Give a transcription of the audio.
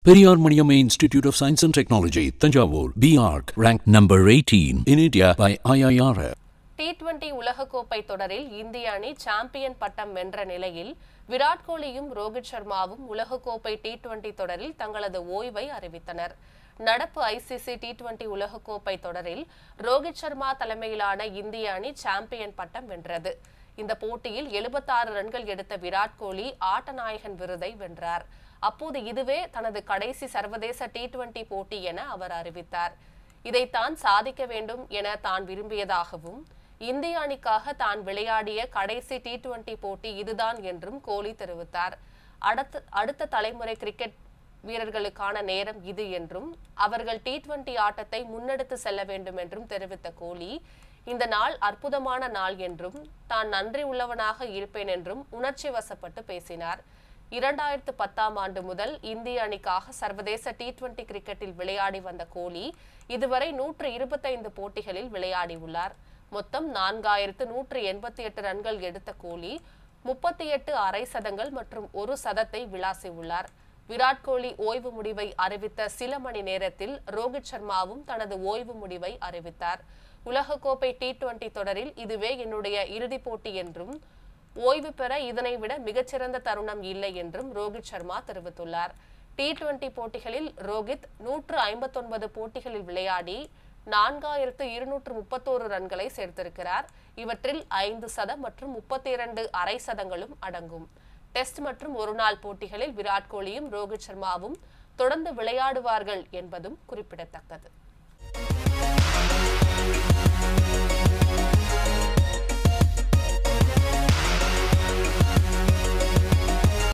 Periyar Maniamma Institute of Science and Technology, Tanjavur, BARC, ranked number 18 in India by IIR. T twenty உலகக்கோப்பை தொடரில் இந்திய அணி champion பட்டம் வென்ற நிலையில் விராட் கோலியும் ரோஹித் சர்மாவும் உலகக்கோப்பை டி டுவெண்டி தொடரில் தங்களது ஓய்வை அறிவித்தனர் நடப்பு ஐசிசி டி டுவெண்டி உலகக்கோப்பை தொடரில் ரோஹித் சர்மா தலைமையிலான இந்திய அணி சாம்பியன் பட்டம் வென்றது இந்த போட்டியில் 76 ரன்கள் எடுத்த விராட் கோலி ஆட்டநாயகன் விருதை வென்றார் அப்போது இதுவே தனது கடைசி சர்வதேச டி டுவெண்டி போட்டி என அவர் அறிவித்தார் இதை தான் சாதிக்க வேண்டும் என தான் விரும்பியதாகவும் இந்திய அணிக்காக தான் விளையாடிய கடைசி டி டுவெண்டி போட்டி இதுதான் என்றும் கோலி தெரிவித்தார் அடுத்த அடுத்த தலைமுறை கிரிக்கெட் வீரர்களுக்கான நேரம் இது என்றும் அவர்கள் டி டுவெண்டி ஆட்டத்தை முன்னெடுத்து செல்ல வேண்டும் என்றும் தெரிவித்த கோலி இந்த நாள் அற்புதமான நாள் என்றும் தான் நன்றி உள்ளவனாக இருப்பேன் என்றும் உணர்ச்சி வசப்பட்டு பேசினார் இரண்டாயிரத்து பத்தாம் ஆண்டு முதல் இந்திய அணிக்காக சர்வதேச டி டுவெண்டி கிரிக்கெட்டில் விளையாடி வந்த கோலி இதுவரை நூற்று இருபத்தைந்து போட்டிகளில் விளையாடியுள்ளார் மொத்தம் நான்காயிரத்து நூற்று எண்பத்தி எட்டு ரன்கள் எடுத்த கோலி முப்பத்தி எட்டு அரை சதங்கள் மற்றும் ஒரு சதத்தை விளாசியுள்ளார் விராட் கோலி ஓய்வு முடிவை அறிவித்த சில மணி நேரத்தில் ரோஹித் சர்மாவும் தனது ஓய்வு முடிவை அறிவித்தார் உலகக்கோப்பை டி டுவெண்டி தொடரில் இதுவே என்னுடைய இறுதிப் போட்டி என்றும் ஓய்வு பெற இதனை விட மிகச்சிறந்த தருணம் இல்லை என்றும் ரோஹித் சர்மா தெரிவித்துள்ளார் டி டுவெண்டி போட்டிகளில் ரோஹித் நூற்று ஐம்பத்தொன்பது போட்டிகளில் விளையாடி நான்காயிரத்து இருநூற்று முப்பத்தோரு ரன்களை சேர்த்திருக்கிறார் இவற்றில் ஐந்து சதம் மற்றும் முப்பத்தி இரண்டு அரை சதங்களும் அடங்கும் டெஸ்ட் மற்றும் ஒருநாள் போட்டிகளில் விராட் கோலியும் ரோஹித் சர்மாவும் தொடர்ந்து விளையாடுவார்கள் என்பதும் குறிப்பிடத்தக்கது